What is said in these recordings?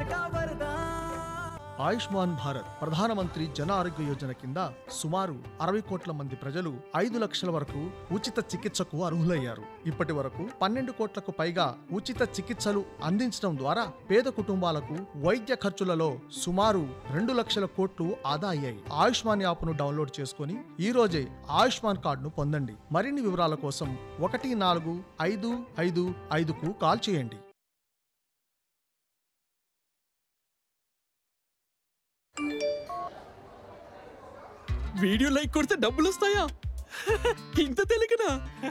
ఆయుష్మాన్ భారత్ ప్రధానమంత్రి జన ఆరోగ్య యోజన కింద సుమారు అరవై కోట్ల మంది ప్రజలు ఐదు లక్షల వరకు ఉచిత చికిత్సకు అర్హులయ్యారు ఇప్పటి వరకు పన్నెండు కోట్లకు పైగా ఉచిత చికిత్సలు అందించడం ద్వారా పేద కుటుంబాలకు వైద్య ఖర్చులలో సుమారు రెండు లక్షల కోట్లు ఆదా అయ్యాయి ఆయుష్మాన్ యాప్ను డౌన్లోడ్ చేసుకుని ఈ రోజే ఆయుష్మాన్ కార్డును పొందండి మరిన్ని వివరాల కోసం ఒకటి నాలుగు ఐదు ఐదు ఐదుకు కాల్ చేయండి వీడియో లైక్ కొడితే డబ్బులు వస్తాయా ఇంత తెలియకనా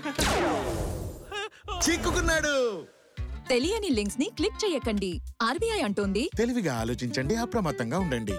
చిక్కుకున్నాడు తెలియని లింక్స్ ని క్లిక్ చేయకండి ఆర్బీఐ అంటోంది తెలివిగా ఆలోచించండి అప్రమత్తంగా ఉండండి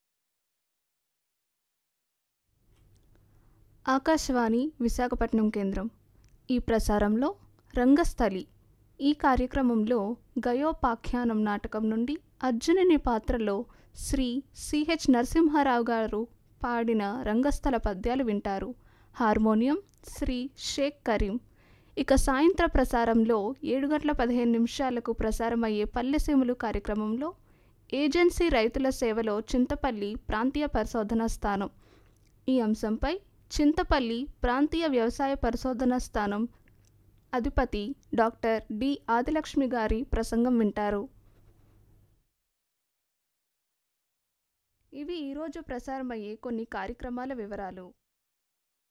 ఆకాశవాణి విశాఖపట్నం కేంద్రం ఈ ప్రసారంలో రంగస్థలి ఈ కార్యక్రమంలో గయోపాఖ్యానం నాటకం నుండి అర్జునుని పాత్రలో శ్రీ సిహెచ్ నరసింహారావు గారు పాడిన రంగస్థల పద్యాలు వింటారు హార్మోనియం శ్రీ షేక్ కరీం ఇక సాయంత్ర ప్రసారంలో ఏడు గంటల పదిహేను నిమిషాలకు ప్రసారమయ్యే పల్లెసీములు కార్యక్రమంలో ఏజెన్సీ రైతుల సేవలో చింతపల్లి ప్రాంతీయ పరిశోధనా స్థానం ఈ అంశంపై చింతపల్లి ప్రాంతీయ వ్యవసాయ పరిశోధనా స్థానం అధిపతి డాక్టర్ డి ఆదిలక్ష్మి గారి ప్రసంగం వింటారు ఇవి ఈరోజు ప్రసారమయ్యే కొన్ని కార్యక్రమాల వివరాలు